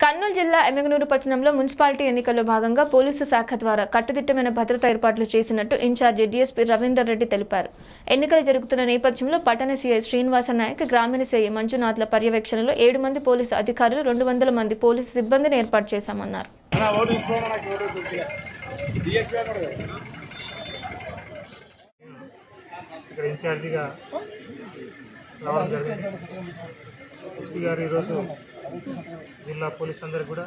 కర్నూలు జిల్లా ఎమ్మిగనూరు పట్టణంలో మున్సిపాలిటీ ఎన్నికల్లో భాగంగా పోలీసు శాఖ ద్వారా కట్టుదిట్టమైన భద్రతా ఏర్పాట్లు చేసినట్టు ఇన్ఛార్జి డీఎస్పీ రవీందర్ రెడ్డి తెలిపారు ఎన్నికలు జరుగుతున్న నేపథ్యంలో పట్టణ సీఐ శ్రీనివాస నాయక్ గ్రామీణ సీఐ మంజునాథ్ల పర్యవేక్షణలో ఏడు మంది పోలీసు అధికారులు రెండు వందల మంది పోలీసు సిబ్బందిని ఏర్పాటు చేశామన్నారు అన్న ఓటు తీసుకోవాలి నాకు ఓటు దొరికిలే డిఎస్పీ అన్నాడు కదా ఇక్కడ ఇన్ఛార్జిగా రావడం జరిగింది ఎస్పీ గారు ఈరోజు జిల్లా పోలీస్ అందరికి కూడా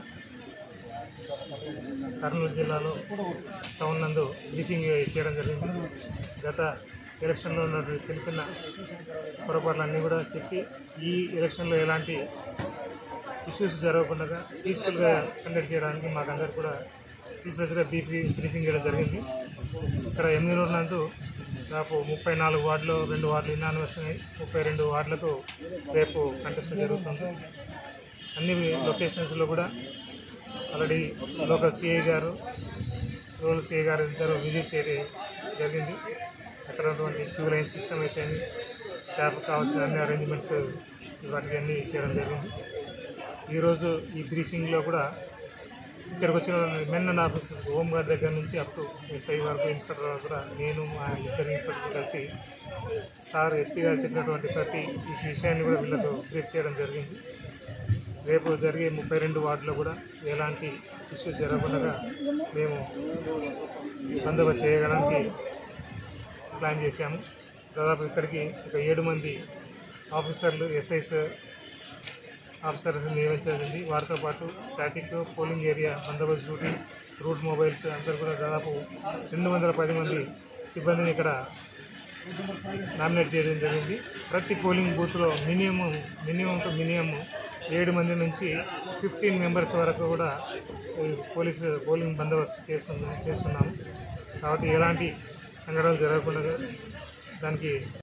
కర్నూలు జిల్లాలో టౌన్ నందు బ్రీఫింగ్ చేయడం జరిగింది గత ఎలక్షన్లో ఉన్నటువంటి చిన్న చిన్న పొరపాట్లన్నీ కూడా చెప్పి ఈ ఎలక్షన్లో ఎలాంటి ఇష్యూస్ జరగకుండా పీస్ఫుల్గా కండక్ట్ చేయడానికి మాకందరికి కూడా ప్రిఫరెన్స్గా బీపీ బ్రీఫింగ్ చేయడం జరిగింది ఇక్కడ ఎమ్మెల్యూరు నందు దాదాపు ముప్పై నాలుగు వార్డులు రెండు వార్డులు ఇనానిమస్ ఉన్నాయి ముప్పై రెండు వార్డులకు రేపు కంటెస్ట్ జరుగుతుంది అన్ని లొకేషన్స్లో కూడా ఆల్రెడీ లోకల్ సిఐ గారు రూరల్ సిఐ గారు ఇద్దరు విజిట్ చేయడం జరిగింది అక్కడ ఉన్నటువంటి క్యూ లైన్ సిస్టమ్ అయితే స్టాఫ్ కావాల్సిన అన్ని అరేంజ్మెంట్స్ వాటికి అన్నీ చేయడం జరిగింది ఈరోజు ఈ బ్రీఫింగ్లో కూడా ఇక్కడికి వచ్చిన men and officers home guard దగ్గర నుంచి అప్ టు ఎస్ఐ వరకు ఇన్స్పెక్టర్ వరకు కూడా నేను మా ఇద్దరు ఇన్స్పెక్టర్ కలిసి సార్ ఎస్పీ గారు చెప్పినటువంటి ప్రతి ఈ విషయాన్ని కూడా వీళ్ళకు బ్రీఫ్ చేయడం జరిగింది రేపు జరిగే ముప్పై రెండు వార్డులో కూడా ఎలాంటి ఇష్యూస్ జరగకుండా మేము బందోబస్తు చేయడానికి ప్లాన్ చేశాము దాదాపు ఇక్కడికి ఒక ఏడు మంది ఆఫీసర్లు ఎస్ఐస్ ఆఫీసర్స్ నియమించబడింది వారితో పాటు static polling area bandobast duty route mobiles అందరూ కూడా దాదాపు రెండు వందల పది మంది సిబ్బందిని ఇక్కడ నామినేట్ చేయడం జరిగింది ప్రతి పోలింగ్ బూత్లో మినిమం మినిమం టు మినిమం ఏడు మంది నుంచి ఫిఫ్టీన్ మెంబర్స్ వరకు కూడా ఈ పోలీసు పోలింగ్ బందోబస్తు చేస్తున్నాం చేస్తున్నాము కాబట్టి ఎలాంటి సంఘటనలు జరగకుండా దానికి